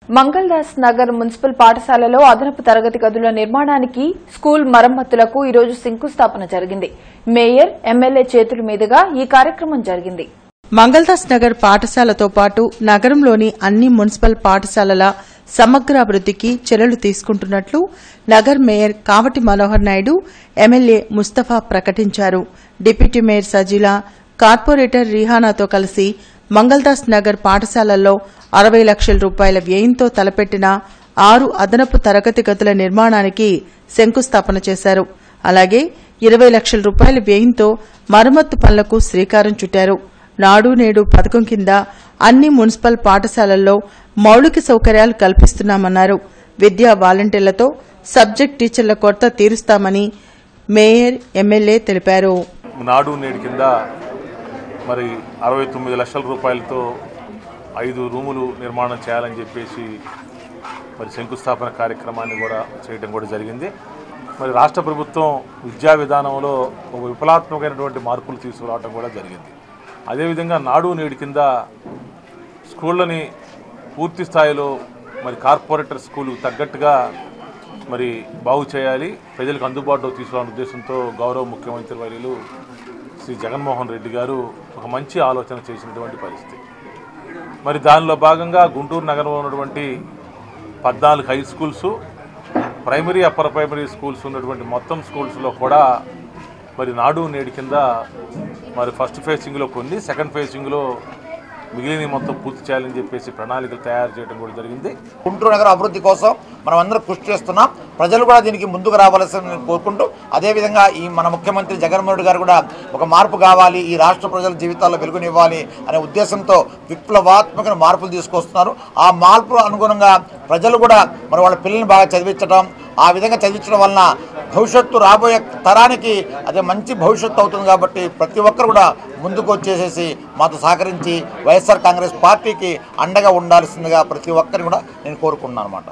Mangaldas Nagar municipal పాఠశాలలో అదనపు తరగతి గదుల నిర్మాణానికి స్కూల్ మరమ్మతులకు ఈరోజు శంకుస్థాపన జరిగింది మేయర్ ఎమ్మెల్యే చేతుల మీదుగా ఈ కార్యక్రమం జరిగింది మంగళదాస్ నగర్ పాఠశాలతో పాటు నగరంలోని అన్ని మున్సిపల్ పాఠశాలల సమగ్ర అభివృద్దికి చర్యలు తీసుకుంటున్నట్లు నగర్ మేయర్ కావటి మనోహర్ నాయుడు ఎమ్మెల్యే ముస్తఫా ప్రకటించారు డిప్యూటీ మేయర్ సజీలా కార్పొరేటర్ రిహానాతో కలిసి మంగళదాస్ నగర్ పాఠశాలల్లో అరవై లక్షల రూపాయల వ్యయంతో తలపెట్టిన ఆరు అదనపు తరగతి గదుల నిర్మాణానికి శంకుస్థాపన చేశారు అలాగే ఇరవై లక్షల రూపాయల వ్యయంతో మరమ్మత్తు పనులకు శ్రీకారం చుట్టారు నాడు నేడు పథకం కింద అన్ని మున్సిపల్ పాఠశాలల్లో మౌలిక సౌకర్యాలు కల్పిస్తున్నామన్నారు విద్యా వాలంటీర్లతో సబ్జెక్ట్ టీచర్ల కొరత తీరుస్తామని మేయర్ ఎమ్మెల్యే తెలిపారు నాడు నేడు కింద మరి అరవై తొమ్మిది లక్షల రూపాయలతో ఐదు రూములు నిర్మాణం చేయాలని చెప్పేసి మరి శంకుస్థాపన కార్యక్రమాన్ని కూడా చేయడం కూడా జరిగింది మరి రాష్ట్ర ప్రభుత్వం విద్యా విధానంలో ఒక విప్లవాత్మకమైనటువంటి మార్పులు తీసుకురావడం కూడా జరిగింది అదేవిధంగా నాడు నేడు కింద స్కూళ్ళని పూర్తి స్థాయిలో మరి కార్పొరేటర్ స్కూలు తగ్గట్టుగా మరి బాగు చేయాలి ప్రజలకు అందుబాటులో తీసుకురావాలనే ఉద్దేశంతో గౌరవ ముఖ్యమంత్రి వర్యులు శ్రీ జగన్మోహన్ రెడ్డి గారు ఒక మంచి ఆలోచన చేసినటువంటి పరిస్థితి మరి దానిలో భాగంగా గుంటూరు నగరంలో ఉన్నటువంటి పద్నాలుగు high schools primary upper primary schools ఉన్నటువంటి మొత్తం స్కూల్స్లో కూడా మరి నాడు నేడు కింద మరి ఫస్ట్ ఫేసింగ్లో కొన్ని సెకండ్ ఫేసింగ్లో మిగిలిన మొత్తం పూర్తి చేయాలని చెప్పేసి ప్రణాళికలు తయారు చేయడం కూడా జరిగింది గుంటూరు నగర అభివృద్ధి కోసం మనం అందరం కృషి చేస్తున్నాం ప్రజలు కూడా దీనికి ముందుకు రావాల్సిన కోరుకుంటూ అదేవిధంగా ఈ మన ముఖ్యమంత్రి జగన్మోహన్ రెడ్డి గారు కూడా ఒక మార్పు కావాలి ఈ రాష్ట్ర ప్రజల జీవితాల్లో వెలుగునివ్వాలి అనే ఉద్దేశంతో విప్లవాత్మక మార్పులు తీసుకొస్తున్నారు ఆ మార్పు అనుగుణంగా ప్రజలు కూడా మరి వాళ్ళ పిల్లల్ని బాగా చదివించడం ఆ విధంగా చదివించడం వలన భవిష్యత్తు రాబోయే తరానికి అదే మంచి భవిష్యత్తు అవుతుంది కాబట్టి ప్రతి ఒక్కరు కూడా ముందుకు వచ్చేసేసి మాతో సహకరించి వైఎస్ఆర్ కాంగ్రెస్ పార్టీకి అండగా ఉండాల్సిందిగా ప్రతి ఒక్కరిని కూడా నేను కోరుకుంటున్నాను అనమాట